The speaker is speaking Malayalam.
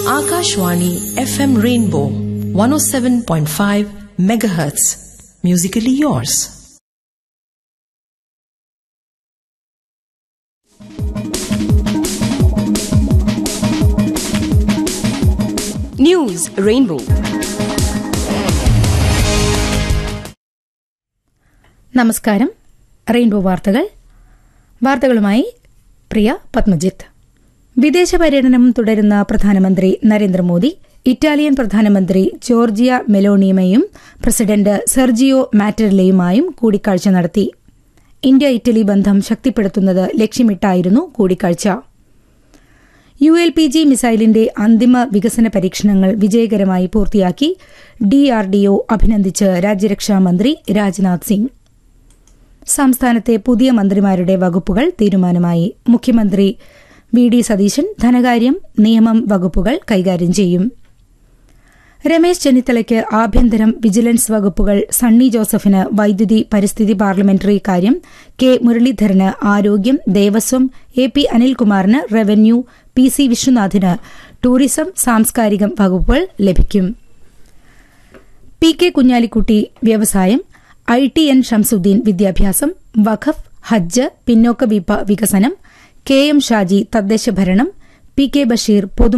Akashwani FM Rainbow 107.5 megahertz. Musically yours. News Rainbow. നമസ്കാരം റെയിൻബോ വാർത്തകൾ വാർത്തകളുമായി പ്രിയ പത്മജിത്ത് വിദേശ പര്യടനം തുടരുന്ന പ്രധാനമന്ത്രി നരേന്ദ്രമോദി ഇറ്റാലിയൻ പ്രധാനമന്ത്രി ജോർജിയ മെലോണിയുമായും പ്രസിഡന്റ് സെർജിയോ മാറ്ററിലയുമായും കൂടിക്കാഴ്ച നടത്തി ഇന്ത്യ ഇറ്റലി ബന്ധം ശക്തിപ്പെടുത്തുന്നത് ലക്ഷ്യമിട്ടായിരുന്നു കൂടിക്കാഴ്ച യു എൽ പി ജി മിസൈലിന്റെ അന്തിമ വികസന പരീക്ഷണങ്ങൾ വിജയകരമായി പൂർത്തിയാക്കി ഡിആർഡിഒ അഭിനന്ദിച്ച് രാജ്യരക്ഷാ മന്ത്രി രാജ്നാഥ് സിംഗ് സംസ്ഥാനത്തെ പുതിയ മന്ത്രിമാരുടെ വകുപ്പുകൾ തീരുമാനമായി മുഖ്യമന്ത്രി വി ഡി സതീശൻ ധനകാര്യം നിയമം വകുപ്പുകൾ കൈകാര്യം ചെയ്യും രമേശ് ചെന്നിത്തലയ്ക്ക് ആഭ്യന്തരം വിജിലൻസ് വകുപ്പുകൾ സണ്ണി ജോസഫിന് വൈദ്യുതി പരിസ്ഥിതി പാർലമെന്ററി കാര്യം കെ മുരളീധരന് ആരോഗ്യം ദേവസ്വം എ പി അനിൽകുമാറിന് റവന്യൂ പി സി വിശ്വനാഥിന് ടൂറിസം സാംസ്കാരികം വകുപ്പുകൾ ലഭിക്കും പി കെ കുഞ്ഞാലിക്കുട്ടി വ്യവസായം ഐ ടി എൻ ഷംസുദ്ദീൻ വിദ്യാഭ്യാസം വഖഫ് ഹജ്ജ് പിന്നോക്ക വിപ വികസനം കെ എം ഷാജി തദ്ദേശ ഭരണം പി കെ ബഷീർ പൊതു